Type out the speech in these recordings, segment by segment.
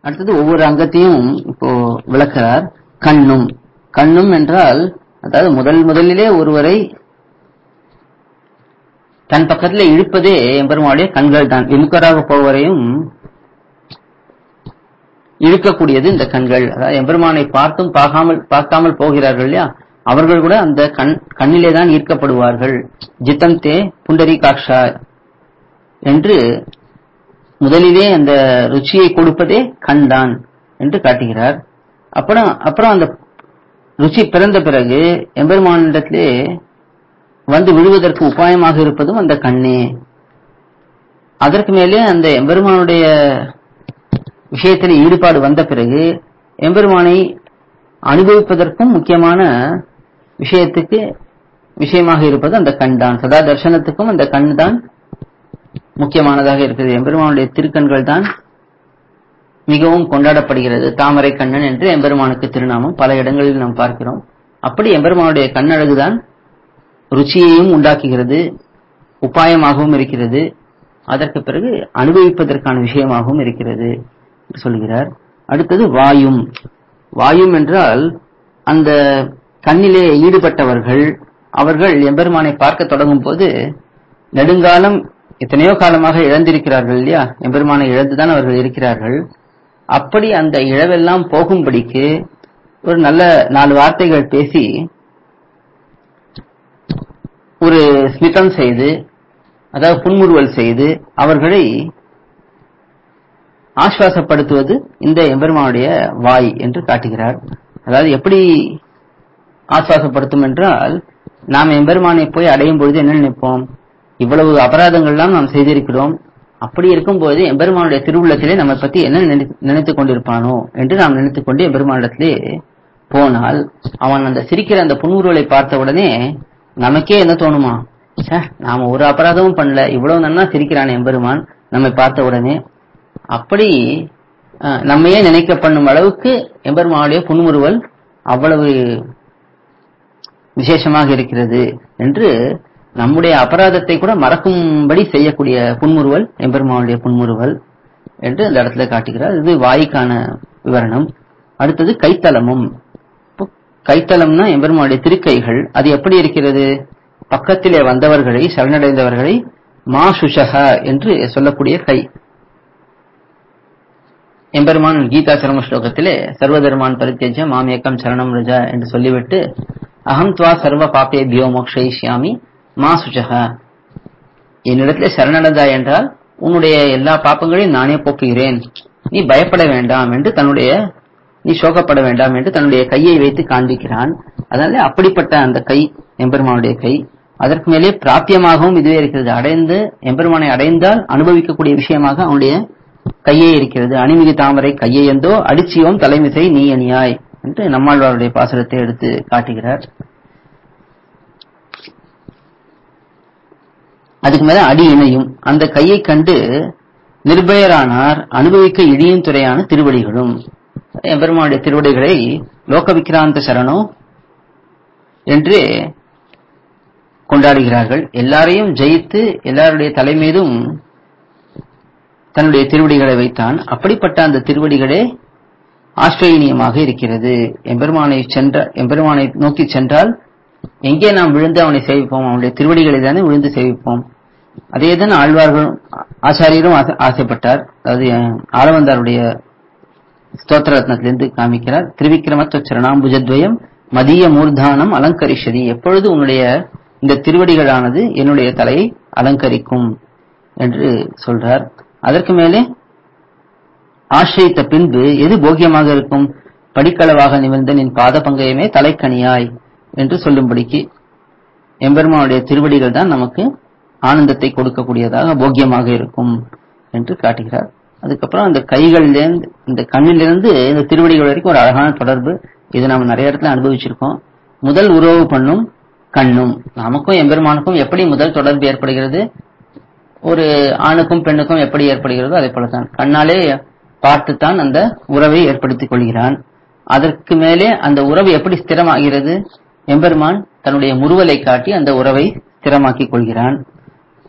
அடுத்தது ஒவ்வொரு அங்கத்தையும் இப்போ விளக்குறார் கண்ணும் கண்ணும் என்றால் அதாவது முதல் முதலிலே ஒருவரை தன் பக்கத்துல இழுப்பதே எம்பெருமானுடைய கண்கள் தான் விமுகராக போவரையும் இழுக்கக்கூடியது இந்த கண்கள் அதாவது எம்பெருமானை பார்த்தும் பார்க்காமல் பார்க்காமல் போகிறார்கள் இல்லையா அவர்கள் கூட அந்த கண் கண்ணிலே தான் ஈர்க்கப்படுவார்கள் ஜித்தம் தே புண்டரி காக்ஷா என்று முதலிலே அந்த ருச்சியை கொடுப்பதே கண் தான் என்று காட்டுகிறார் அப்புறம் அப்புறம் அந்த ருச்சி பிறந்த பிறகு எம்பெருமானிடத்திலே வந்து விழுவதற்கு உபாயமாக இருப்பதும் அந்த கண்ணே அதற்கு மேலே அந்த எம்பெருமானுடைய விஷயத்தில் ஈடுபாடு வந்த பிறகு எம்பெருமானை அனுபவிப்பதற்கும் முக்கியமான விஷயத்துக்கு விஷயமாக இருப்பது அந்த கண் தான் சதா தர்சனத்துக்கும் அந்த கண் தான் முக்கியமானதாக இருக்கிறது எம்பெருமானுடைய திருக்கண்கள் தான் மிகவும் கொண்டாடப்படுகிறது தாமரை கண்ணன் என்று எம்பெருமானுக்கு திருநாமம் பல இடங்களில் நாம் பார்க்கிறோம் அப்படி எம்பெருமானுடைய கண்ணழகுதான் ருச்சியையும் உண்டாக்குகிறது உபாயமாகவும் இருக்கிறது அதற்கு பிறகு அனுபவிப்பதற்கான விஷயமாகவும் இருக்கிறது என்று சொல்கிறார் அடுத்தது வாயும் வாயும் என்றால் அந்த கண்ணிலே ஈடுபட்டவர்கள் அவர்கள் எம்பெருமானை பார்க்க தொடங்கும் போது நெடுங்காலம் எத்தனையோ காலமாக இழந்திருக்கிறார்கள் இல்லையா எம்பெருமானை இழந்துதான் அவர்கள் இருக்கிறார்கள் அப்படி அந்த இழவெல்லாம் போகும்படிக்கு ஒரு நல்ல நாலு வார்த்தைகள் பேசி ஒரு ஸ்மிதம் செய்து அதாவது புன்முறுவல் செய்து அவர்களை ஆஸ்வாசப்படுத்துவது இந்த எம்பெருமானுடைய வாய் என்று காட்டுகிறார் அதாவது எப்படி ஆஸ்வாசப்படுத்தும் என்றால் நாம் எம்பெருமானை போய் அடையும் பொழுது என்ன நினைப்போம் இவ்வளவு அபராதங்கள்லாம் நாம் செய்திருக்கிறோம் அப்படி இருக்கும்போது எம்பெருமானுடைய திருவுள்ளத்திலே நம்மை பத்தி என்ன நினை- நினைத்துக் கொண்டிருப்பானோ என்று நாம் நினைத்துக் கொண்டு எம்பெருமானிடத்திலே போனால் அவன் அந்த சிரிக்கிற அந்த புன்முறுவலை பார்த்த உடனே நமக்கே என்ன தோணுமா ச்சே நாம ஒரு அபராதமும் பண்ணல இவ்வளவு நன்னா சிரிக்கிறான் எம்பெருமான் நம்மை பார்த்த உடனே அப்படி அஹ், நம்மையே நினைக்க பண்ணும் அளவுக்கு எம்பெருமானுடைய புன்முறுவல் அவ்வளவு விசேஷமாக இருக்கிறது என்று நம்முடைய அபராதத்தை கூட மறக்கும்படி செய்யக்கூடிய புன்முறுவல் எம்பெருமானுடைய புன்முறுவல் என்று இந்த இடத்துல காட்டுகிறார் இது வாய்க்கான விவரணம் அடுத்தது கைத்தலமும் இப்போ கைத்தலம்னா எம்பெருமானுடைய திருக்கைகள் அது எப்படி இருக்கிறது பக்கத்திலே வந்தவர்களை சரணடைந்தவர்களை மா சுஷக என்று சொல்லக்கூடிய கை எம்பெருமான் கீதா சரம ஸ்லோகத்திலே சர்வதர்மான் பரித்தேஜ மாமேக்கம் சரணம் ரஜா என்று சொல்லிவிட்டு அகம் துவா சர்வ பாப்பேபியோ மோக்ஷயிஷ்யாமி மா சுஜக என்னிடத்திலே சரணடைந்தா என்றால் உன்னுடைய எல்லா பாப்பங்களையும் நானே போக்குகிறேன் நீ பயப்பட வேண்டாம் என்று தன்னுடைய நீ சோகப்பட வேண்டாம் என்று தன்னுடைய கையை வைத்து காண்பிக்கிறான் அதனால அப்படிப்பட்ட அந்த கை எம்பெருமானுடைய கை அதற்கு மேலே பிராத்தியமாகவும் இதுவே இருக்கிறது அடைந்து எம்பெருமானை அடைந்தால் அனுபவிக்கக்கூடிய விஷயமாக அவனுடைய கையே இருக்கிறது அணிமிகு தாமரை கையை எந்தோ அடிச்சியோம் தலைமிசை நீ அணியாய் என்று நம்மாழ்வாருடைய பாசுரத்தை எடுத்து காட்டுகிறார் அதுக்கு மேல அடி இணையும் அந்த கையை கண்டு நிர்பயரானார் அனுபவிக்க இடியும் துறையான திருவடிகளும் எம்பெருமானுடைய திருவடிகளை லோகவிக்ராந்த சரணோ என்று கொண்டாடுகிறார்கள் எல்லாரையும் ஜெயித்து எல்லாருடைய தலைமீதும் தன்னுடைய திருவடிகளை வைத்தான் அப்படிப்பட்ட அந்த திருவடிகளே ஆஸ்திரேனியமாக இருக்கிறது எம்பெருமானை சென்ற எம்பெருமானை நோக்கி சென்றால் எங்கே நாம் விழுந்து அவனை சேவிப்போம் அவனுடைய திருவடிகளை தானே விழுந்து சேவிப்போம் அதேதான் ஆழ்வார்கள் ஆச்சாரியரும் ஆசை- ஆசைப்பட்டார் அதாவது அஹ், ஆளவந்தாருடைய ஸ்தோத்திர ரத்னத்திலிருந்து காமிக்கிறார் திருவிக்கிரமத்துவ சரணாம்புஜத்வயம் மதிய மூர்தானம் அலங்கரிஷதி எப்பொழுது உன்னுடைய இந்த திருவடிகளானது என்னுடைய தலையை அலங்கரிக்கும் என்று சொல்றார் அதற்கு மேலே ஆசிரித்த பின்பு எது போக்கியமாக இருக்கும் படிக்களவாக நிமிர்ந்த நின் பாத பங்கயமே தலைக்கணியாய் என்று சொல்லும்படிக்கு எம்பெருமானுடைய திருவடிகள் தான் நமக்கு ஆனந்தத்தை கொடுக்கக்கூடியதாக போக்கியமாக இருக்கும் என்று காட்டுகிறார் அதுக்கப்புறம் அந்த கைகளிலிருந்து இந்த கண்ணிலிருந்து இந்த திருவடிகள் வரைக்கும் ஒரு அழகான தொடர்பு இது நம்ம நிறைய இடத்துல அனுபவிச்சிருக்கோம் முதல் உறவு பண்ணும் கண்ணும் நமக்கும் எம்பெருமானுக்கும் எப்படி முதல் தொடர்பு ஏற்படுகிறது ஒரு ஆணுக்கும் பெண்ணுக்கும் எப்படி ஏற்படுகிறதோ அதே போலதான் கண்ணாலே பார்த்துத்தான் அந்த உறவை ஏற்படுத்திக் கொள்கிறான் அதற்கு மேலே அந்த உறவு எப்படி ஸ்திரமாகிறது எம்பெருமான் தன்னுடைய முறுவலை காட்டி அந்த உறவை ஸ்திரமாக்கிக் கொள்கிறான்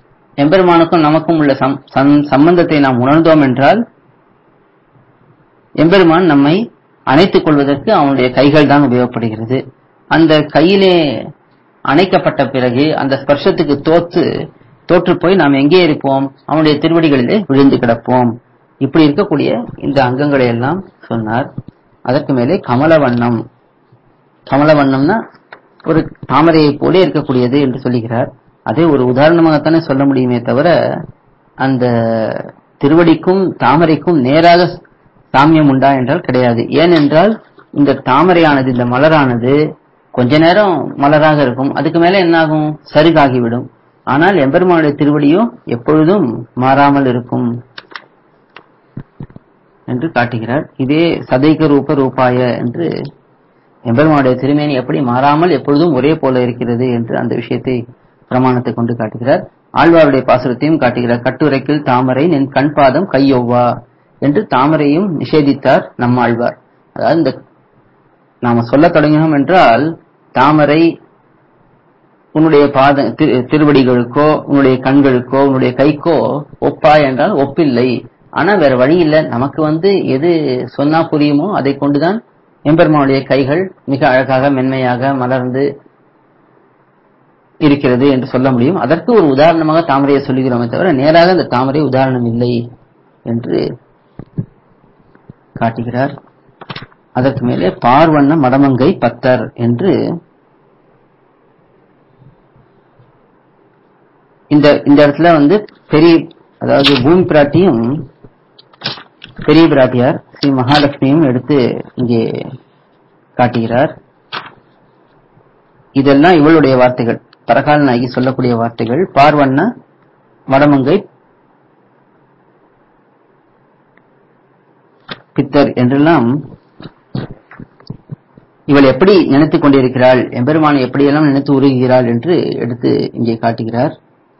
எம்பெருமானுக்கும் நமக்கும் உள்ள சம்- சம்- சம்பந்தத்தை நாம் உணர்ந்தோம் என்றால் எம்பெருமான் நம்மை அணைத்துக் கொள்வதற்கு அவனுடைய கைகள் தான் உபயோகப்படுகிறது அந்த கையிலே அணைக்கப்பட்ட பிறகு அந்த ஸ்பர்ஷத்துக்கு தோத்து தோற்று போய் நாம் எங்கே இருப்போம் அவனுடைய திருவடிகளிலே விழுந்து கிடப்போம் இப்படி இருக்கக்கூடிய இந்த அங்கங்களை எல்லாம் சொன்னார் அதற்கு மேலே கமலவண்ணம் கமலவண்ணம்னா ஒரு தாமரையை போலே இருக்கக்கூடியது என்று சொல்லுகிறார் அதே ஒரு உதாரணமாகத்தானே சொல்ல முடியுமே தவிர அந்த திருவடிக்கும் தாமரைக்கும் நேராக சாமியம் உண்டா என்றால் கிடையாது ஏனென்றால் இந்த தாமரையானது இந்த மலரானது கொஞ்ச நேரம் மலராக இருக்கும் அதுக்கு மேல என்னாகும் சருகாகிவிடும் ஆனால் எம்பெருமானுடைய திருவடியோ எப்பொழுதும் மாறாமல் இருக்கும் என்று காட்டுகிறார் இதே சதைக ரூப ரூபாய என்று எம்பெருமானுடைய திருமேனி எப்படி மாறாமல் எப்பொழுதும் ஒரே போல இருக்கிறது என்று அந்த விஷயத்தை பிரமாணத்தை கொண்டு காட்டுகிறார் ஆழ்வாருடைய பாசுரத்தையும் காட்டுகிறார் கட்டுரைக்கில் தாமரை நின் கண் பாதம் கையொவ்வா என்று தாமரையும் நிஷேதித்தார் நம்மாழ்வார் அதாவது இந்த நாம சொல்ல தொடங்கினோம் என்றால் தாமரை உன்னுடைய பாத திரு- திருவடிகளுக்கோ உன்னுடைய கண்களுக்கோ உன்னுடைய கைக்கோ ஒப்பா என்றால் ஒப்பில்லை ஆனா வேற வழி இல்ல நமக்கு வந்து எது சொன்னா புரியுமோ அதை கொண்டுதான் எம்பெருமானுடைய கைகள் மிக அழகாக மென்மையாக மலர்ந்து இருக்கிறது என்று சொல்ல முடியும் அதற்கு ஒரு உதாரணமாக தாமரையை சொல்லுகிறோமே தவிர நேராக அந்த தாமரை உதாரணம் இல்லை என்று காட்டுகிறார் அதற்கு மேலே பார்வண்ண மடமங்கை பத்தர் என்று இந்த இந்த இடத்துல வந்து பெரிய அதாவது பூமி பிராட்டியும் பெரிய பிராட்டியார் ஸ்ரீ மகாலட்சுமியும் எடுத்து இங்கே காட்டுகிறார் இதெல்லாம் இவளுடைய வார்த்தைகள் பரகால நாயகி சொல்லக்கூடிய வார்த்தைகள் பார்வண்ண வடமங்கை பித்தர் என்றெல்லாம் இவள் எப்படி நினைத்துக் கொண்டிருக்கிறாள் எம்பெருமானை எப்படியெல்லாம் நினைத்து உருகுகிறாள் என்று எடுத்து இங்கே காட்டுகிறார்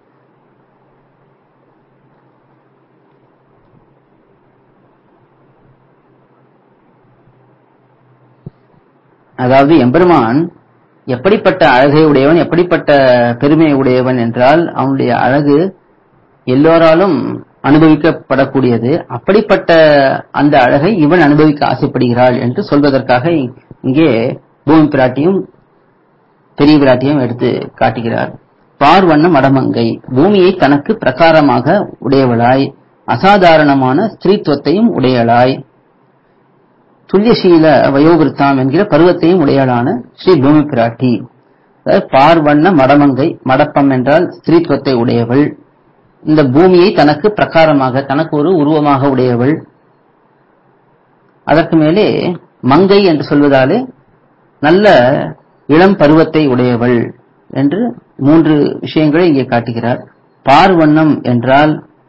அதாவது எம்பெருமான் எப்படிப்பட்ட அழகை உடையவன் எப்படிப்பட்ட பெருமை உடையவன் என்றால் அவனுடைய அழகு எல்லோராலும் அனுபவிக்கப்படக்கூடியது அப்படிப்பட்ட அந்த அழகை இவன் அனுபவிக்க ஆசைப்படுகிறாள் என்று சொல்வதற்காக இங்கே பூமி பிராட்டியும் பெரிய பிராட்டியும் எடுத்து காட்டுகிறார் பார்வண்ண மடமங்கை பூமியை தனக்கு பிரகாரமாக உடையவளாய் அசாதாரணமான ஸ்திரீத்துவத்தையும் உடையளாய் துல்லியசீல வயோவிருத்தாம் என்கிற பருவத்தையும் உடையளான ஸ்ரீ பூமி பிராட்டி அதாவது பார்வண்ண மடமங்கை மடப்பம் என்றால் ஸ்திரீத்துவத்தை உடையவள் இந்த பூமியை தனக்கு பிரகாரமாக தனக்கு ஒரு உருவமாக உடையவள் அதற்கு மேலே மங்கை என்று சொல்வதாலே நல்ல இளம் பருவத்தை உடையவள் என்று மூன்று விஷயங்களை இங்கே காட்டுகிறார் பார்வண்ணம் என்றால்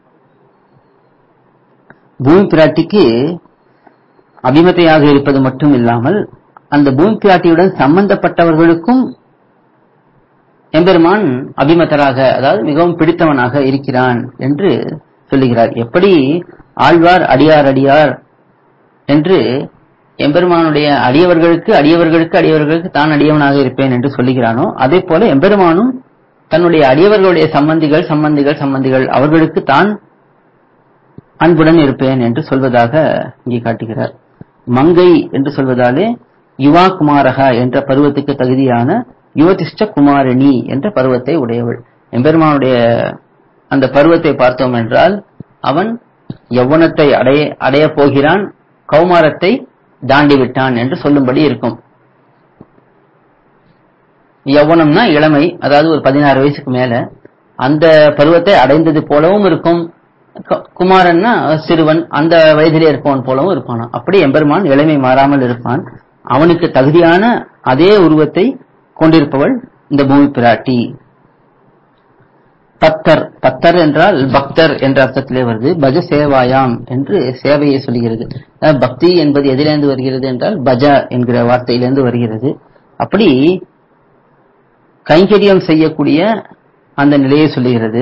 பூமி பிராட்டிக்கு அபிமத்தையாக இருப்பது மட்டும் இல்லாமல் அந்த பூமி பிராட்டியுடன் சம்பந்தப்பட்டவர்களுக்கும் எம்பெருமான் அபிமத்தராக அதாவது மிகவும் பிடித்தவனாக இருக்கிறான் என்று சொல்லுகிறார் எப்படி ஆழ்வார் அடியார் அடியார் என்று எம்பெருமானுடைய அடியவர்களுக்கு அடியவர்களுக்கு அடியவர்களுக்கு தான் அடியவனாக இருப்பேன் என்று சொல்லுகிறானோ அதே போல எம்பெருமானும் தன்னுடைய அடியவர்களுடைய சம்பந்திகள் சம்பந்திகள் சம்பந்திகள் அவர்களுக்கு தான் அன்புடன் இருப்பேன் என்று சொல்வதாக இங்கே காட்டுகிறார் மங்கை என்று சொல்வதாலே யுவா குமாரகா என்ற பருவத்துக்கு தகுதியான யுவதிஷ்ட குமாரிணி என்ற பருவத்தை உடையவள் எம்பெருமானுடைய அந்த பருவத்தை பார்த்தோம் என்றால் அவன் யௌவனத்தை அடைய அடையப் போகிறான் கௌமாரத்தை தாண்டி விட்டான் என்று சொல்லும்படி இருக்கும் யௌவனம்னா இளமை அதாவது ஒரு பதினாறு வயசுக்கு மேல அந்த பருவத்தை அடைந்தது போலவும் இருக்கும் கு- குமாரன்னா சிறுவன் அந்த வயதிலே இருப்பவன் போலவும் இருப்பானாம் அப்படி எம்பெருமான் இளமை மாறாமல் இருப்பான் அவனுக்கு தகுதியான அதே உருவத்தை கொண்டிருப்பவள் இந்த பூமி பிராட்டி பத்தர் பத்தர் என்றால் பக்தர் என்ற அர்த்தத்திலே வருது பஜ சேவாயாம் என்று சேவையை சொல்கிறது அதாவது பக்தி என்பது எதிலிருந்து வருகிறது என்றால் பஜ என்கிற வார்த்தையிலிருந்து வருகிறது அப்படி கைங்கரியம் செய்யக்கூடிய அந்த நிலையை சொல்லுகிறது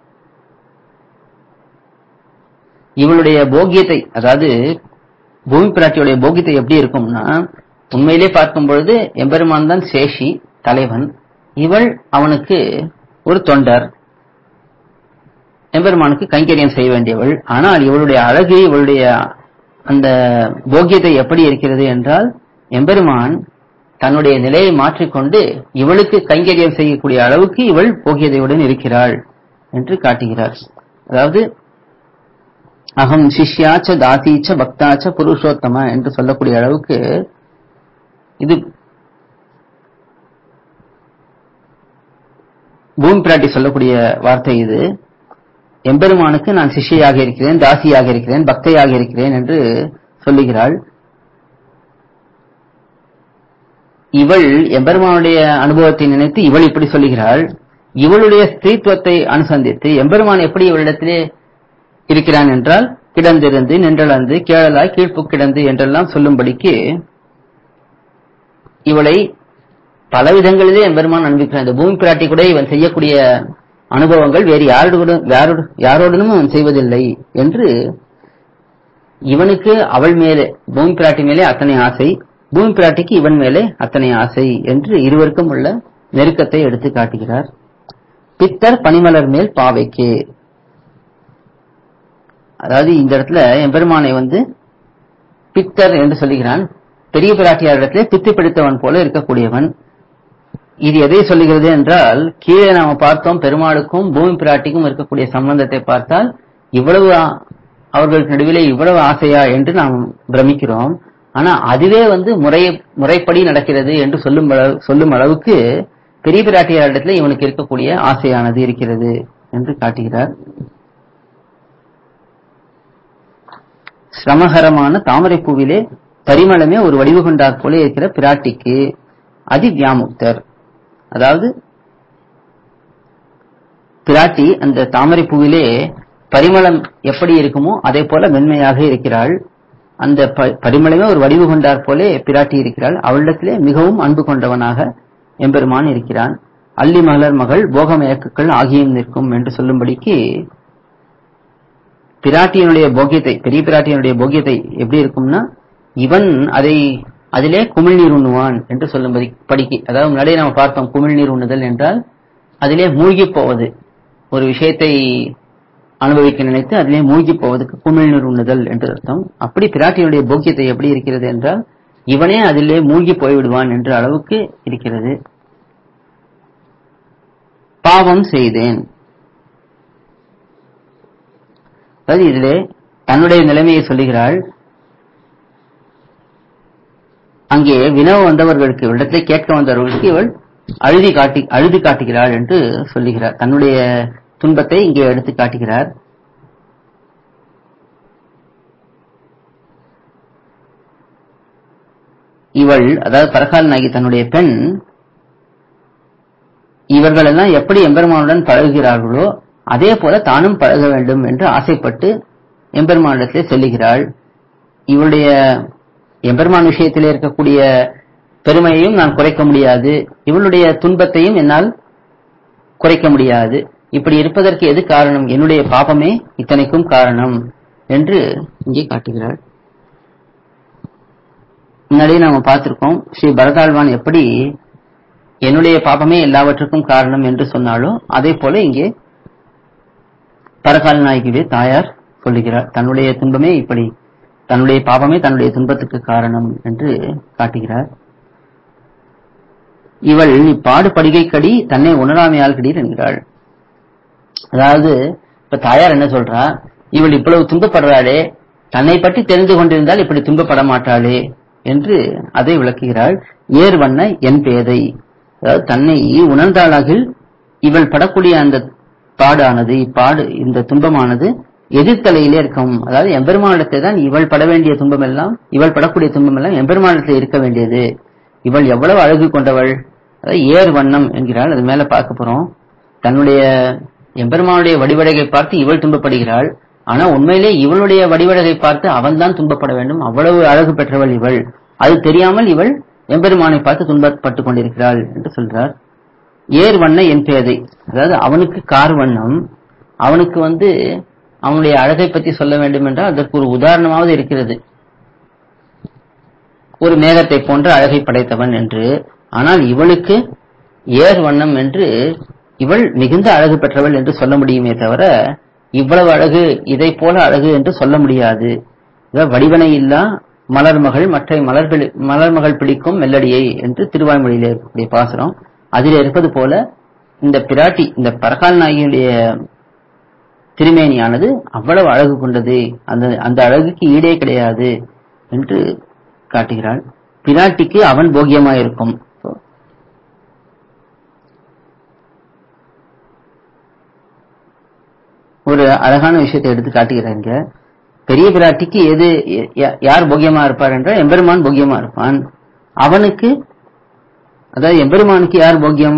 இவளுடைய போகியத்தை அதாவது பூமி பிராட்டியுடைய போகியத்தை எப்படி இருக்கும்னா உண்மையிலே பார்க்கும் பொழுது எம்பெருமான் தான் சேஷி தலைவன் இவள் அவனுக்கு ஒரு தொண்டர் எம்பெருமானுக்கு கைங்கரியம் செய்ய வேண்டியவள் ஆனால் இவளுடைய அழகு இவளுடைய அந்த போக்கியத்தை எப்படி இருக்கிறது என்றால் எம்பெருமான் தன்னுடைய நிலையை மாற்றிக்கொண்டு இவளுக்கு கைங்கரியம் செய்யக்கூடிய அளவுக்கு இவள் போகியதையுடன் இருக்கிறாள் என்று காட்டுகிறார் அதாவது அகம் சிஷ்யாச்ச தாசீச்ச பக்தாச்ச புருஷோத்தம என்று சொல்லக்கூடிய அளவுக்கு இது பூமி பிராட்டி சொல்லக்கூடிய வார்த்தை இது எம்பெருமானுக்கு நான் சிஷ்யாக இருக்கிறேன் தாசியாக இருக்கிறேன் பக்தையாக இருக்கிறேன் என்று சொல்லுகிறாள் இவள் எம்பெருமானுடைய அனுபவத்தை நினைத்து இவள் இப்படி சொல்லுகிறாள் இவளுடைய ஸ்திரீத்துவத்தை அனுசந்தித்து எம்பெருமான் எப்படி இவளிடத்திலே இருக்கிறான் என்றால் கிடந்திருந்து நின்றளந்து கேழலாய் கீழ்ப்பு கிடந்து என்றெல்லாம் சொல்லும்படிக்கு இவளை பல விதங்களிலே எம்பெருமான் அனுபவிக்கிறான் இந்த பூமி பிராட்டி கூட இவன் செய்யக்கூடிய அனுபவங்கள் வேறு யாரோடு யாரோடு யாரோடனும் அவன் செய்வதில்லை என்று இவனுக்கு அவள் மேலே பூமி பிராட்டி மேலே அத்தனை ஆசை பூமி பிராட்டிக்கு இவன் மேலே அத்தனை ஆசை என்று இருவருக்கும் உள்ள நெருக்கத்தை எடுத்து காட்டுகிறார் பித்தர் பனிமலர் மேல் பாவைக்கு அதாவது இந்த இடத்துல எம்பெருமானை வந்து பித்தர் என்று சொல்லுகிறான் பெரிய பிராட்டியார் இடத்துல பித்து பிடித்தவன் போல இருக்கக்கூடியவன் இது எதை சொல்லுகிறது என்றால் கீழே நாம பார்த்தோம் பெருமாளுக்கும் பூமி பிராட்டிக்கும் இருக்கக்கூடிய சம்பந்தத்தை பார்த்தால் இவ்வளவு ஆ- அவர்களுக்கு நடுவிலே இவ்வளவு ஆசையா என்று நாம் பிரமிக்கிறோம் ஆனா அதுவே வந்து முறை முறைப்படி நடக்கிறது என்று சொல்லும் அளவு- சொல்லும் அளவுக்கு பெரிய பிராட்டியார் இடத்துல இவனுக்கு இருக்கக்கூடிய ஆசையானது இருக்கிறது என்று காட்டுகிறார் சிரமகரமான தாமரைப் பூவிலே பரிமளமே ஒரு வடிவு கொண்டாற் போல இருக்கிற பிராட்டிக்கு அதி வியாமுக்தர் அதாவது பிராட்டி அந்த தாமரை பூவிலே பரிமளம் எப்படி இருக்குமோ அதே போல மென்மையாக இருக்கிறாள் அந்த ப- பரிமளமே ஒரு வடிவு கொண்டாற் போலே பிராட்டி இருக்கிறாள் அவளிடத்திலே மிகவும் அன்பு கொண்டவனாக எம்பெருமான் இருக்கிறான் அல்லி மலர் மகள் போகமயக்குக்கள் ஆகியும் நிற்கும் என்று சொல்லும்படிக்கு பிராட்டியினுடைய போகியத்தை பெரிய பிராட்டியினுடைய போகியத்தை எப்படி இருக்கும்னா இவன் அதை அதிலே குமிழ்நீர் உண்ணுவான் என்று சொல்லும்படி படிக்கு அதாவது முன்னாடியே நம்ம பார்த்தோம் குமிழ்நீர் உண்ணுதல் என்றால் அதிலே மூழ்கி போவது ஒரு விஷயத்தை அனுபவிக்க நினைத்து அதிலே மூழ்கி போவதற்கு குமிழ்நீர் உண்ணுதல் என்று அர்த்தம் அப்படி பிராட்டியினுடைய போக்கியத்தை எப்படி இருக்கிறது என்றால் இவனே அதிலே மூழ்கி போய்விடுவான் என்ற அளவுக்கு இருக்கிறது பாவம் செய்தேன் அதாவது இதிலே தன்னுடைய நிலைமையை சொல்லுகிறாள் அங்கே வினவ வந்தவர்களுக்கு இவரிடத்திலே கேட்க வந்தவர்களுக்கு இவள் அழுதி காட்டி அழுது காட்டுகிறாள் என்று சொல்லுகிறார் தன்னுடைய துன்பத்தை இங்கே எடுத்து காட்டுகிறார் இவள் அதாவது பரகால் நாயகி தன்னுடைய பெண் இவர்களெல்லாம் எப்படி எம்பெருமானுடன் பழகுகிறார்களோ அதே போல தானும் பழக வேண்டும் என்று ஆசைப்பட்டு எம்பெருமானிடத்திலே செல்லுகிறாள் இவளுடைய எம்பெருமான் விஷயத்திலே இருக்கக்கூடிய பெருமையையும் நான் குறைக்க முடியாது இவளுடைய துன்பத்தையும் என்னால் குறைக்க முடியாது இப்படி இருப்பதற்கு எது காரணம் என்னுடைய பாபமே இத்தனைக்கும் காரணம் என்று இங்கே காட்டுகிறாள் முன்னாடியே நாம பார்த்திருக்கோம் ஸ்ரீ பரதாழ்வான் எப்படி என்னுடைய பாபமே எல்லாவற்றுக்கும் காரணம் என்று சொன்னாலோ அதே போல இங்கே பரகால் நாயகியுடைய தாயார் சொல்லுகிறார் தன்னுடைய துன்பமே இப்படி தன்னுடைய பாவமே தன்னுடைய துன்பத்துக்கு காரணம் என்று காட்டுகிறார் இவள் நீ பாடு படிகைக்கடி தன்னை உணராமையால் கடீர் என்கிறாள் அதாவது இப்ப தாயார் என்ன சொல்றா இவள் இவ்வளவு துன்பப்படுறாளே தன்னை பற்றி தெரிந்து கொண்டிருந்தால் இப்படி துன்பப்பட மாட்டாளே என்று அதை விளக்குகிறாள் ஏர் வண்ண என் பேதை அதாவது தன்னை உணர்ந்தாளாகில் இவள் படக்கூடிய அந்த பாடானது இப்பாடு இந்த துன்பமானது எதிர்த்தலையிலே இருக்கும் அதாவது எம்பெருமானிடத்தை தான் இவள் பட வேண்டிய துன்பம் எல்லாம் இவள் படக்கூடிய துன்பம் எல்லாம் எம்பெருமானிடத்தில் இருக்க வேண்டியது இவள் எவ்வளவு அழகு கொண்டவள் அதாவது ஏர் வண்ணம் என்கிறாள் அது மேல பார்க்க போறோம் தன்னுடைய எம்பெருமானுடைய வடிவழகை பார்த்து இவள் துன்பப்படுகிறாள் ஆனா உண்மையிலே இவளுடைய வடிவழகை பார்த்து அவன்தான் துன்பப்பட வேண்டும் அவ்வளவு அழகு பெற்றவள் இவள் அது தெரியாமல் இவள் எம்பெருமானை பார்த்து துன்பப்பட்டு கொண்டிருக்கிறாள் என்று சொல்றார் ஏர் வண்ண என் பேதை அதாவது அவனுக்கு கார் வண்ணம் அவனுக்கு வந்து அவனுடைய அழகை பற்றி சொல்ல வேண்டும் என்றால் அதற்கு ஒரு உதாரணமாவது இருக்கிறது ஒரு மேகத்தை போன்ற அழகை படைத்தவன் என்று ஆனால் இவளுக்கு ஏர் வண்ணம் என்று இவள் மிகுந்த அழகு பெற்றவள் என்று சொல்ல முடியுமே தவிர இவ்வளவு அழகு இதை போல அழகு என்று சொல்ல முடியாது அதாவது வடிவனை இல்லா மலர்மகள் மற்ற மலர்கள் மலர்மகள் பிடிக்கும் மெல்லடியை என்று திருவாய்மொழியில இருக்கக்கூடிய பாசுரம் அதில் இருப்பது போல இந்த பிராட்டி இந்த பரகால் நாயகியுடைய திருமேனியானது அவ்வளவு அழகு கொண்டது அந்த அந்த அழகுக்கு ஈடே கிடையாது என்று காட்டுகிறாள் பிராட்டிக்கு அவன் போகியமாயிருக்கும் ஒரு அழகான விஷயத்தை எடுத்து காட்டுகிறாங்க பெரிய பிராட்டிக்கு எது ய- யார் போகியமா இருப்பார் என்றால் எம்பெருமான் போகியமா இருப்பான் அவனுக்கு அதாவது எம்பெருமானுக்கு யார் போகியம்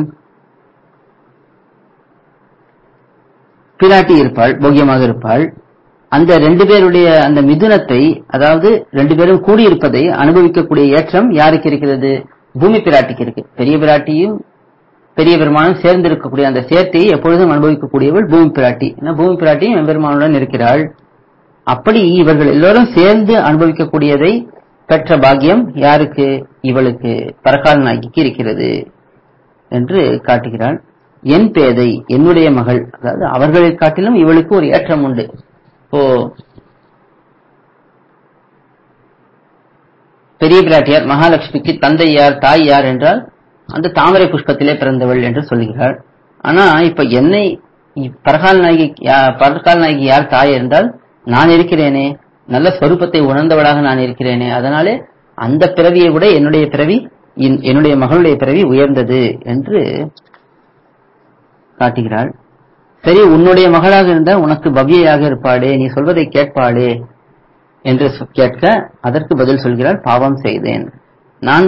பிராட்டி இருப்பாள் போகியமாக இருப்பாள் அந்த ரெண்டு பேருடைய அந்த மிதுனத்தை அதாவது ரெண்டு பேரும் கூடியிருப்பதை அனுபவிக்கக்கூடிய ஏற்றம் யாருக்கு இருக்கிறது பூமி பிராட்டிக்கு இருக்கு பெரிய பிராட்டியும் பெரிய பெருமானும் சேர்ந்து இருக்கக்கூடிய அந்த சேர்த்தையை எப்பொழுதும் அனுபவிக்கக்கூடியவள் பூமி பிராட்டி ஏன்னா பூமி பிராட்டியும் எம்பெருமானுடன் இருக்கிறாள் அப்படி இவர்கள் எல்லோரும் சேர்ந்து அனுபவிக்கக்கூடியதை பெற்ற பாக்கியம் யாருக்கு இவளுக்கு பரகால் நாய்க்கு இருக்கிறது என்று காட்டுகிறாள் என் பேதை என்னுடைய மகள் அதாவது அவர்களை காட்டிலும் இவளுக்கு ஒரு ஏற்றம் உண்டு இப்போ பெரிய பிராட்டியார் மகாலட்சுமிக்கு தந்தை யார் தாய் யார் என்றால் அந்த தாமரை புஷ்பத்திலே பிறந்தவள் என்று சொல்லுகிறாள் ஆனா இப்ப என்னை இ- பரகால் நாயகி யா- பரகால் நாயகி யார் தாய் என்றால் நான் இருக்கிறேனே நல்ல ஸ்வரூபத்தை உணர்ந்தவளாக நான் இருக்கிறேனே அதனாலே அந்த பிறவியை விட என்னுடைய பிறவி இன்- என்னுடைய மகளுடைய பிறவி உயர்ந்தது என்று காட்டுகிறாள் சரி உன்னுடைய மகளாக இருந்தால் உனக்கு பவ்யையாக இருப்பாளே நீ சொல்வதை கேட்பாளே என்று சொ- கேட்க அதற்கு பதில் சொல்கிறாள் பாவம் செய்தேன் நான்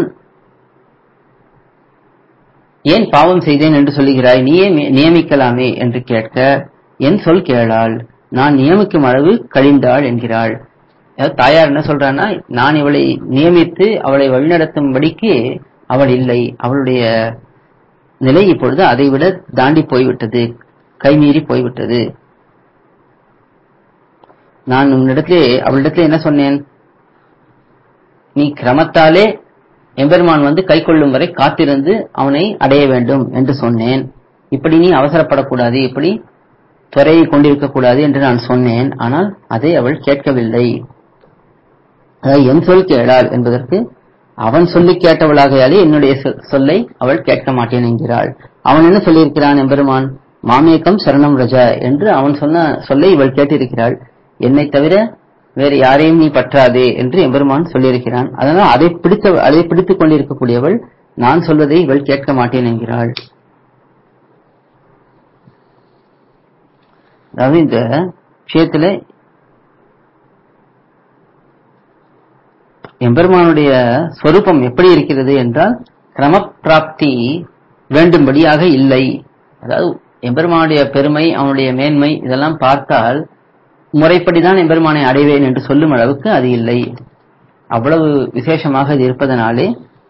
ஏன் பாவம் செய்தேன் என்று சொல்லுகிறாய் நீயே மி- நியமிக்கலாமே என்று கேட்க என் சொல் கேளாள் நான் நியமிக்கும் அளவு கழிந்தாள் என்கிறாள் அதாவது தாயார் என்ன சொல்றான்னா நான் இவளை நியமித்து அவளை வழிநடத்தும்படிக்கு அவள் இல்லை அவளுடைய நிலை இப்பொழுது அதைவிட தாண்டி போய்விட்டது கைமீறி போய்விட்டது நான் உன்னிடத்திலே அவளிடத்திலே என்ன சொன்னேன் நீ கிரமத்தாலே எம்பெருமான் வந்து கை கொள்ளும் வரை காத்திருந்து அவனை அடைய வேண்டும் என்று சொன்னேன் இப்படி நீ அவசரப்படக்கூடாது இப்படி துறையை கொண்டிருக்க கூடாது என்று நான் சொன்னேன் ஆனால் அதை அவள் கேட்கவில்லை அதாவது என் சொல் கேளாள் என்பதற்கு அவன் சொல்லி கேட்டவளாகையாலே என்னுடைய சொ- சொல்லை அவள் கேட்க மாட்டேன் என்கிறாள் அவன் என்ன சொல்லியிருக்கிறான் எம்பெருமான் மாமேக்கம் சரணம் ரஜா என்று அவன் சொன்ன சொல்லை இவள் கேட்டிருக்கிறாள் என்னை தவிர வேறு யாரையும் நீ பற்றாதே என்று எம்பெருமான் சொல்லியிருக்கிறான் அதனால் அதை பிடித்த அதை பிடித்துக் கொண்டிருக்கக்கூடியவள் நான் சொல்வதை இவள் கேட்க மாட்டேன் என்கிறாள் அதாவது இந்த விஷயத்துல எம்பெருமானுடைய ஸ்வரூபம் எப்படி இருக்கிறது என்றால் கிரமப்பிராப்தி வேண்டும்படியாக இல்லை அதாவது எம்பெருமானுடைய பெருமை அவனுடைய மேன்மை இதெல்லாம் பார்த்தால் முறைப்படிதான் எம்பெருமானை அடைவேன் என்று சொல்லும் அளவுக்கு அது இல்லை அவ்வளவு விசேஷமாக இது இருப்பதனாலே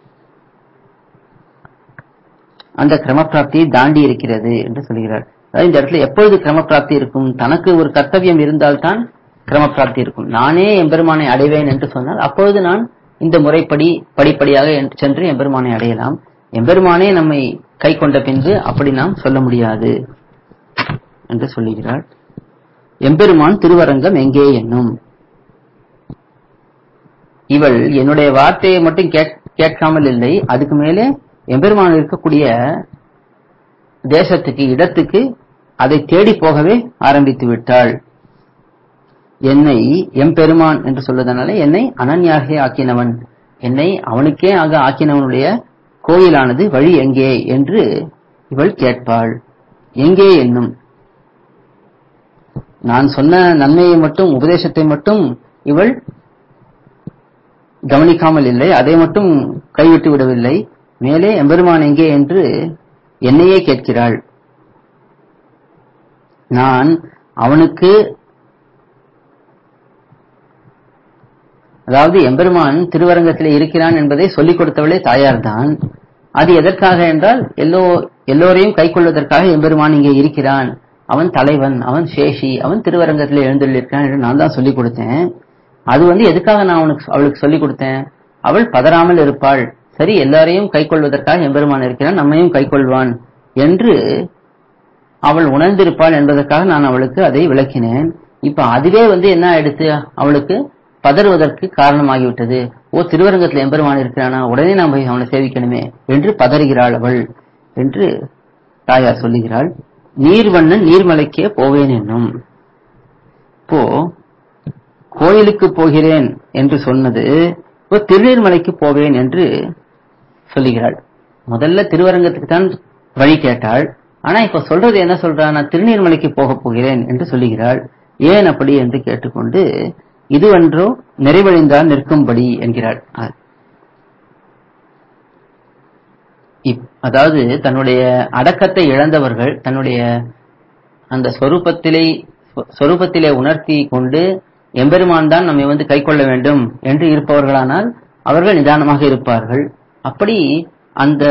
அந்த கிரமப்பிராப்தியை தாண்டி இருக்கிறது என்று சொல்கிறார் அதாவது இந்த இடத்துல எப்பொழுது கிரமப்பிராப்தி இருக்கும் தனக்கு ஒரு கர்த்தவியம் இருந்தால்தான் கிரமப்பிராப்தி இருக்கும் நானே எம்பெருமானை அடைவேன் என்று சொன்னால் அப்பொழுது நான் இந்த முறைப்படி படிப்படியாக என்று சென்று எம்பெருமானை அடையலாம் எம்பெருமானே நம்மை கை கொண்ட பின்பு அப்படி நாம் சொல்ல முடியாது என்று சொல்லுகிறார் எம்பெருமான் திருவரங்கம் எங்கே என்னும் இவள் என்னுடைய வார்த்தையை மட்டும் கேட்- கேட்காமல் இல்லை அதுக்கு மேலே எம்பெருமான் இருக்கக்கூடிய தேசத்துக்கு இடத்துக்கு அதை தேடி போகவே ஆரம்பித்து விட்டாள் என்னை எம்பெருமான் என்று சொல்வதனால என்னை அனன்யாக ஆக்கினவன் என்னை அவனுக்கே ஆக ஆக்கினவனுடைய கோயிலானது வழி எங்கே என்று இவள் கேட்பாள் எங்கே என்னும் நான் சொன்ன நன்மையை மட்டும் உபதேசத்தை மட்டும் இவள் கவனிக்காமல் இல்லை அதை மட்டும் கைவிட்டு விடவில்லை மேலே எம்பெருமான் எங்கே என்று என்னையே கேட்கிறாள் நான் அவனுக்கு அதாவது எம்பெருமான் திருவரங்கத்திலே இருக்கிறான் என்பதை சொல்லிக் கொடுத்தவளே தாயார்தான் அது எதற்காக என்றால் எல்லோ எல்லோரையும் கைக்கொள்வதற்காக எம்பெருமான் இங்கே இருக்கிறான் அவன் தலைவன் அவன் சேஷி அவன் திருவரங்கத்திலே எழுந்துள்ளிருக்கான் என்று நான் தான் சொல்லிக் கொடுத்தேன் அது வந்து எதுக்காக நான் அவனுக்கு அவளுக்கு சொல்லிக் கொடுத்தேன் அவள் பதறாமல் இருப்பாள் சரி எல்லாரையும் கைக்கொள்வதற்காக எம்பெருமான் இருக்கிறான் நம்மையும் கைக்கொள்வான் என்று அவள் உணர்ந்திருப்பாள் என்பதற்காக நான் அவளுக்கு அதை விளக்கினேன் இப்ப அதுவே வந்து என்ன ஆயிடுத்து அவளுக்கு பதறுவதற்கு காரணமாகிவிட்டது ஓ திருவரங்கத்தில் எம்பெருமான் இருக்கிறானா உடனே நாம் போய் அவனை சேவிக்கணுமே என்று பதறுகிறாள் அவள் என்று தாயார் சொல்லுகிறாள் நீர்வண்ணன் நீர்மலைக்கே போவேன் என்னும் இப்போ கோயிலுக்கு போகிறேன் என்று சொன்னது இப்போ திருநீர்மலைக்கு போவேன் என்று சொல்லுகிறாள் முதல்ல திருவரங்கத்துக்கு தான் வழி கேட்டாள் ஆனா இப்ப சொல்றது என்ன சொல்றா நான் திருநீர்மலைக்கு போக போகிறேன் என்று சொல்லுகிறாள் ஏன் அப்படி என்று கேட்டுக்கொண்டு இதுவன்றோ நிறைவழிந்தால் நிற்கும்படி என்கிறாள் அ- இப்- அதாவது தன்னுடைய அடக்கத்தை இழந்தவர்கள் தன்னுடைய அந்த சொரூபத்திலே சொரூபத்திலே உணர்த்தி கொண்டு எம்பெருமான் தான் நம்மை வந்து கை கொள்ள வேண்டும் என்று இருப்பவர்களானால் அவர்கள் நிதானமாக இருப்பார்கள் அப்படி அந்த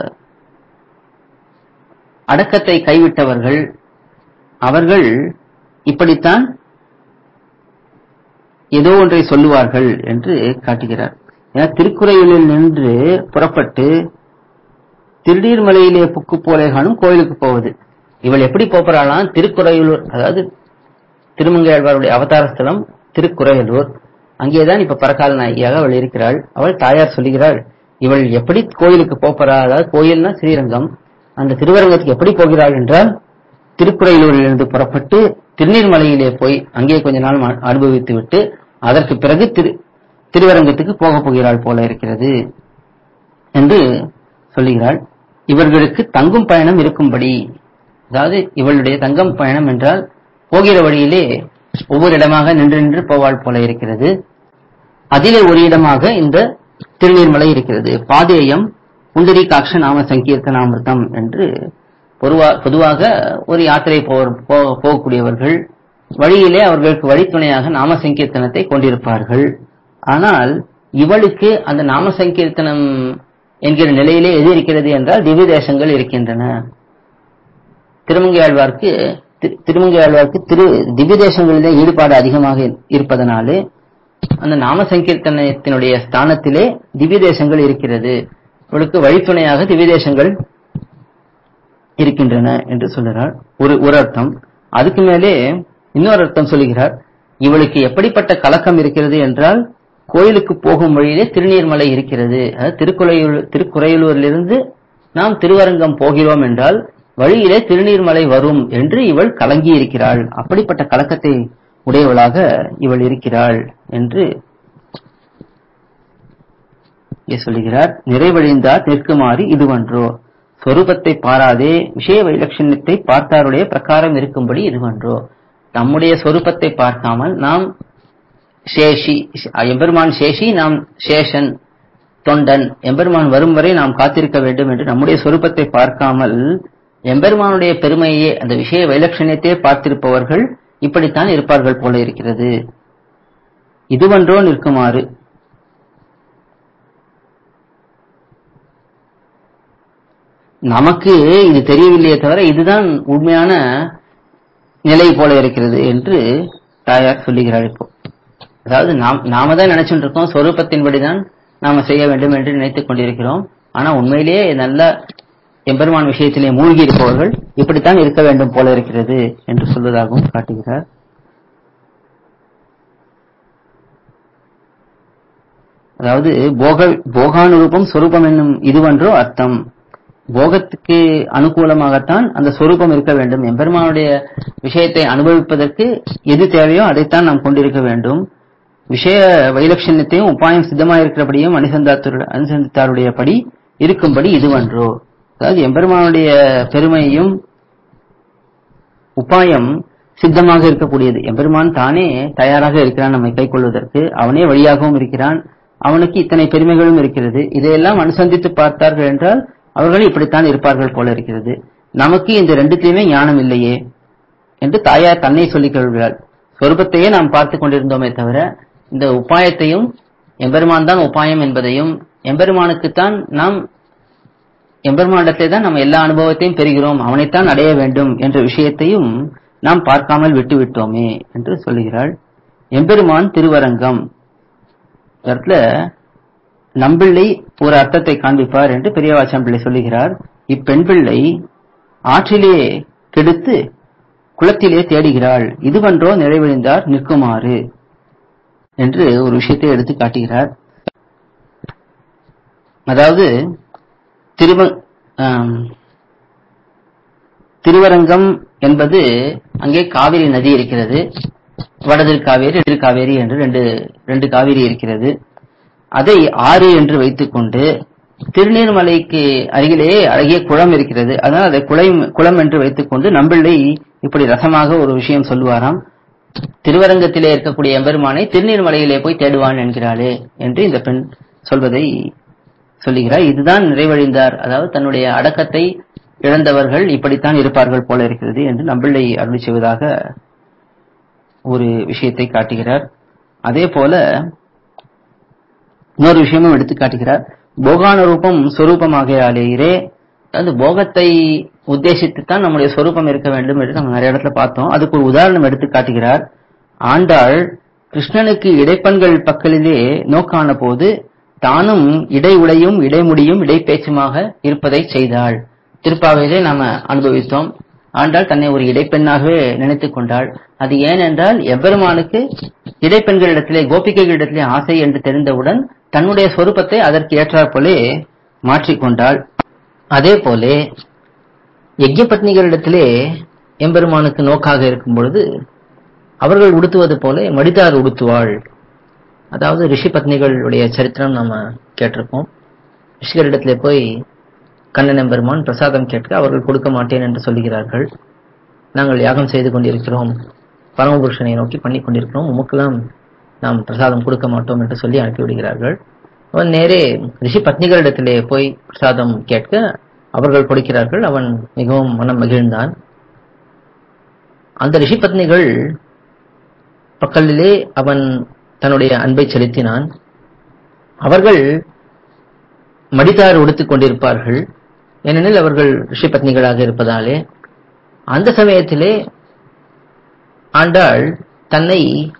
அடக்கத்தை கைவிட்டவர்கள் அவர்கள் இப்படித்தான் ஏதோ ஒன்றை சொல்லுவார்கள் என்று காட்டுகிறார் ஏன்னா திருக்குறையிலில் நின்று புறப்பட்டு திருநீர்மலையிலே புக்கு போலே காணும் கோயிலுக்கு போவது இவள் எப்படி போகிறாளாம் திருக்குறையூர் அதாவது திருமங்கையாழ்வாருடைய அவதார ஸ்தலம் திருக்குறையலூர் அங்கேதான் இப்ப பரகால நாயகியாக அவள் இருக்கிறாள் அவள் தாயார் சொல்லுகிறாள் இவள் எப்படி கோயிலுக்கு போறா அதாவது கோயில்னா ஸ்ரீரங்கம் அந்த திருவரங்கத்துக்கு எப்படி போகிறாள் என்றால் திருக்குறையிலூரிலிருந்து புறப்பட்டு திருநீர்மலையிலே போய் அங்கே கொஞ்ச நாள் ம- அனுபவித்து விட்டு அதற்கு பிறகு திரு திருவரங்கத்துக்கு போக போகிறாள் போல இருக்கிறது என்று சொல்லுகிறாள் இவர்களுக்கு தங்கும் பயணம் இருக்கும்படி அதாவது இவளுடைய தங்கும் பயணம் என்றால் போகிற வழியிலே ஒவ்வொரு இடமாக நின்று நின்று போவாள் போல இருக்கிறது அதிலே ஒரு இடமாக இந்த திருநீர்மலை இருக்கிறது பாதேயம் புண்டரீகாட்ச நாம சங்கீர்த்தனாமிர்தம் என்று பொதுவா- பொதுவாக ஒரு யாத்திரை போவர்- போ- போகக்கூடியவர்கள் வழியிலே அவர்களுக்கு வழித்துணையாக நாம சங்கீர்த்தனத்தை கொண்டிருப்பார்கள் ஆனால் இவளுக்கு அந்த நாம சங்கீர்த்தனம் என்கிற நிலையிலே எது இருக்கிறது என்றால் திவ்ய தேசங்கள் இருக்கின்றன திருமங்கையாழ்வார்க்கு தி- திருமங்கையாழ்வார்க்கு திரு திவ்ய தேசங்களிலே ஈடுபாடு அதிகமாக இருப்பதனாலே அந்த நாம சங்கீர்த்தனத்தினுடைய ஸ்தானத்திலே திவ்ய தேசங்கள் இருக்கிறது இவளுக்கு வழித்துணையாக திவ்ய தேசங்கள் இருக்கின்றன என்று சொல்லுகிறார் ஒரு ஒரு அர்த்தம் அதுக்கு மேலே இன்னொரு அர்த்தம் சொல்லுகிறார் இவளுக்கு எப்படிப்பட்ட கலக்கம் இருக்கிறது என்றால் கோயிலுக்கு போகும் வழியிலே திருநீர்மலை இருக்கிறது அதாவது திருக்குறையூர் திருக்குறையூரிலிருந்து நாம் திருவரங்கம் போகிறோம் என்றால் வழியிலே திருநீர்மலை வரும் என்று இவள் கலங்கி இருக்கிறாள் அப்படிப்பட்ட கலக்கத்தை உடையவளாக இவள் இருக்கிறாள் என்று இங்கே சொல்லுகிறார் நிறைவழிந்தார் நிற்குமாறு இதுவன்றோ சொரூபத்தை பாராதே விஷய வைலட்சண்யத்தை பார்த்தாருடைய பிரகாரம் இருக்கும்படி இதுவன்றோ நம்முடைய சொரூபத்தை பார்க்காமல் நாம் சேஷி எம்பெருமான் சேஷி நாம் சேஷன் தொண்டன் எம்பெருமான் வரும் வரை நாம் காத்திருக்க வேண்டும் என்று நம்முடைய சொரூபத்தை பார்க்காமல் எம்பெருமானுடைய பெருமையே அந்த விஷய வைலட்சண்யத்தையே பார்த்திருப்பவர்கள் இப்படித்தான் இருப்பார்கள் போல இருக்கிறது இதுவன்றோ நிற்குமாறு நமக்கு இது தெரியவில்லையே தவிர இதுதான் உண்மையான நிலை போல இருக்கிறது என்று தாயார் சொல்லுகிறார் இப்போ அதாவது நாம் நாம தான் நினைச்சுட்டு இருக்கோம் சொரூபத்தின்படிதான் நாம செய்ய வேண்டும் என்று நினைத்துக் கொண்டிருக்கிறோம் ஆனா உண்மையிலேயே நல்ல எம்பெருமான் விஷயத்திலே மூழ்கி இருப்பவர்கள் இப்படித்தான் இருக்க வேண்டும் போல இருக்கிறது என்று சொல்வதாகவும் காட்டுகிறார் அதாவது போக போகானுரூபம் சொரூபம் என்னும் இதுவன்றோ அர்த்தம் போகத்துக்கு அனுகூலமாகத்தான் அந்த சொரூபம் இருக்க வேண்டும் எம்பெருமானுடைய விஷயத்தை அனுபவிப்பதற்கு எது தேவையோ அதைத்தான் நாம் கொண்டிருக்க வேண்டும் விஷய வைலட்சண்யத்தையும் உபாயம் சித்தமாயிருக்கிறபடியும் அனுசந்தாத்துடைய அனுசந்தித்தாருடைய படி இருக்கும்படி இதுவன்றோ அதாவது எம்பெருமானுடைய பெருமையும் உபாயம் சித்தமாக இருக்கக்கூடியது எம்பெருமான் தானே தயாராக இருக்கிறான் நம்மை கை கொள்வதற்கு அவனே வழியாகவும் இருக்கிறான் அவனுக்கு இத்தனை பெருமைகளும் இருக்கிறது இதையெல்லாம் அனுசந்தித்து பார்த்தார்கள் என்றால் அவர்கள் இப்படித்தான் இருப்பார்கள் போல இருக்கிறது நமக்கு இந்த ரெண்டுத்திலுமே ஞானம் இல்லையே என்று தாயார் தன்னை சொல்லிக் கொள்கிறாள் சொரூபத்தையே நாம் பார்த்து கொண்டிருந்தோமே தவிர இந்த உபாயத்தையும் எம்பெருமான் தான் உபாயம் என்பதையும் எம்பெருமானுக்குத்தான் நாம் எம்பெருமானிடத்தை தான் நம்ம எல்லா அனுபவத்தையும் பெறுகிறோம் அவனைத்தான் அடைய வேண்டும் என்ற விஷயத்தையும் நாம் பார்க்காமல் விட்டு விட்டோமே என்று சொல்லுகிறாள் எம்பெருமான் திருவரங்கம் இடத்துல நம்பிள்ளை ஒரு அர்த்தத்தை காண்பிப்பார் என்று பெரியவாச்சம் பிள்ளை சொல்லுகிறார் இப்பெண் பிள்ளை ஆற்றிலே கெடுத்து குளத்திலே தேடுகிறாள் இதுவன்றோ நிறைவழிந்தார் நிற்குமாறு என்று ஒரு விஷயத்தை எடுத்து காட்டுகிறார் அதாவது திருவ ஆம், திருவரங்கம் என்பது அங்கே காவிரி நதி இருக்கிறது வடதில் காவேரி எதிர் காவேரி என்று ரெண்டு ரெண்டு காவிரி இருக்கிறது அதை ஆறு என்று வைத்துக்கொண்டு திருநீர்மலைக்கு அருகிலேயே அழகிய குளம் இருக்கிறது அதனால் அதை குளம் குளம் என்று வைத்துக்கொண்டு நம்பிள்ளை இப்படி ரசமாக ஒரு விஷயம் சொல்லுவாராம் திருவரங்கத்திலே இருக்கக்கூடிய எம்பெருமானை திருநீர்மலையிலே போய் தேடுவான் என்கிறாளே என்று இந்த பெண் சொல்வதை சொல்லுகிறார் இதுதான் நிறைவழிந்தார் அதாவது தன்னுடைய அடக்கத்தை இழந்தவர்கள் இப்படித்தான் இருப்பார்கள் போல இருக்கிறது என்று நம்பிள்ளை அருளி செய்வதாக ஒரு விஷயத்தை காட்டுகிறார் அதே போல இன்னொரு விஷயமும் எடுத்து காட்டுகிறார் போகானுரூபம் சொரூபமாகையாலேயே அதாவது போகத்தை உத்தேசித்துத்தான் நம்முடைய சொரூபம் இருக்க வேண்டும் என்று நம்ம நிறைய இடத்துல பார்த்தோம் அதுக்கு ஒரு உதாரணம் எடுத்து காட்டுகிறார் ஆண்டாள் கிருஷ்ணனுக்கு இடைப்பண்கள் பக்கலிலே நோக்கான போது தானும் இடை உடையும் இடைமுடியும் இடைப்பேச்சுமாக இருப்பதை செய்தாள் திருப்பாவையிலே நாம அனுபவித்தோம் ஆண்டாள் தன்னை ஒரு இடைப்பெண்ணாகவே நினைத்துக் கொண்டாள் அது ஏனென்றால் எவ்வெருமானுக்கு இடைப்பெண்களிடத்திலே கோபிகைகளிடத்திலே ஆசை என்று தெரிந்தவுடன் தன்னுடைய சொரூபத்தை அதற்கு ஏற்றாற்போலே மாற்றிக்கொண்டாள் அதே போலே யஜ்யபத்னிகளிடத்திலே எம்பெருமானுக்கு நோக்காக இருக்கும் பொழுது அவர்கள் உடுத்துவது போல மடிதார் உடுத்துவாள் அதாவது ரிஷி பத்னிகளுடைய சரித்திரம் நாம கேட்டிருக்கோம் ரிஷிகளிடத்திலே போய் கண்ணன் எம்பெருமான் பிரசாதம் கேட்க அவர்கள் கொடுக்க மாட்டேன் என்று சொல்லுகிறார்கள் நாங்கள் யாகம் செய்து கொண்டிருக்கிறோம் பரமபுருஷனை நோக்கி பண்ணி கொண்டிருக்கிறோம் உமக்கெல்லாம் நாம் பிரசாதம் கொடுக்க மாட்டோம் என்று சொல்லி அனுப்பிவிடுகிறார்கள் அவன் நேரே ரிஷி பத்னிகளிடத்திலே போய் பிரசாதம் கேட்க அவர்கள் கொடுக்கிறார்கள் அவன் மிகவும் மனம் மகிழ்ந்தான் அந்த ரிஷி பத்னிகள் பக்கலிலே அவன் தன்னுடைய அன்பை செலுத்தினான் அவர்கள் மடித்தார் உடுத்திக் கொண்டிருப்பார்கள் ஏனெனில் அவர்கள் ரிஷி பத்னிகளாக இருப்பதாலே அந்த சமயத்திலே ஆண்டாள் தன்னை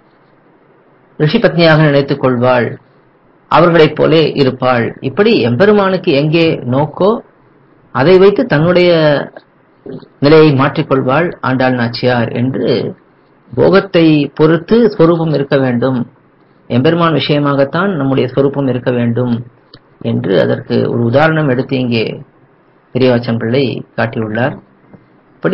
ரிஷி பத்னியாக நினைத்துக் கொள்வாள் அவர்களைப் போலே இருப்பாள் இப்படி எம்பெருமானுக்கு எங்கே நோக்கோ அதை வைத்து தன்னுடைய நிலையை மாற்றிக்கொள்வாள் ஆண்டாள் நாச்சியார் என்று போகத்தை பொறுத்து ஸ்வரூபம் இருக்க வேண்டும் எம்பெருமான் விஷயமாகத்தான் நம்முடைய ஸ்வரூபம் இருக்க வேண்டும் என்று அதற்கு ஒரு உதாரணம் எடுத்து இங்கே பெரியவாச்சன் பிள்ளை காட்டியுள்ளார் இப்படி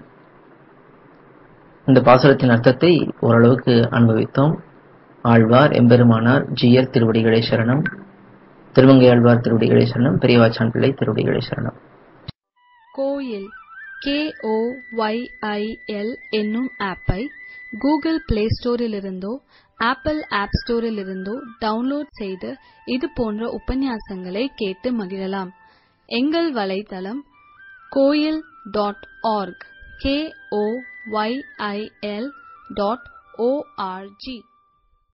இந்த பாசுரத்தின் அர்த்தத்தை ஓரளவுக்கு அனுபவித்தோம் ஆழ்வார் எம்பெருமானார் ஜியர் திருவடிகளே சரணம் திருவங்கை ஆழ்வார் திருவடிகளே சரணம் பெரியவாச்சான் பிள்ளை திருவடிகளே சரணம் Koyil K O Y I L என்னும் ஆப்பை கூகுள் பிளே ஸ்டோரிலிருந்தோ ஆப்பிள் ஆப் ஸ்டோரிலிருந்தோ டவுன்லோட் செய்து இது போன்ற உபன்யாசங்களை கேட்டு மகிழலாம் எங்கள் வலைத்தளம் Koyil dot org K O Y I L dot O R G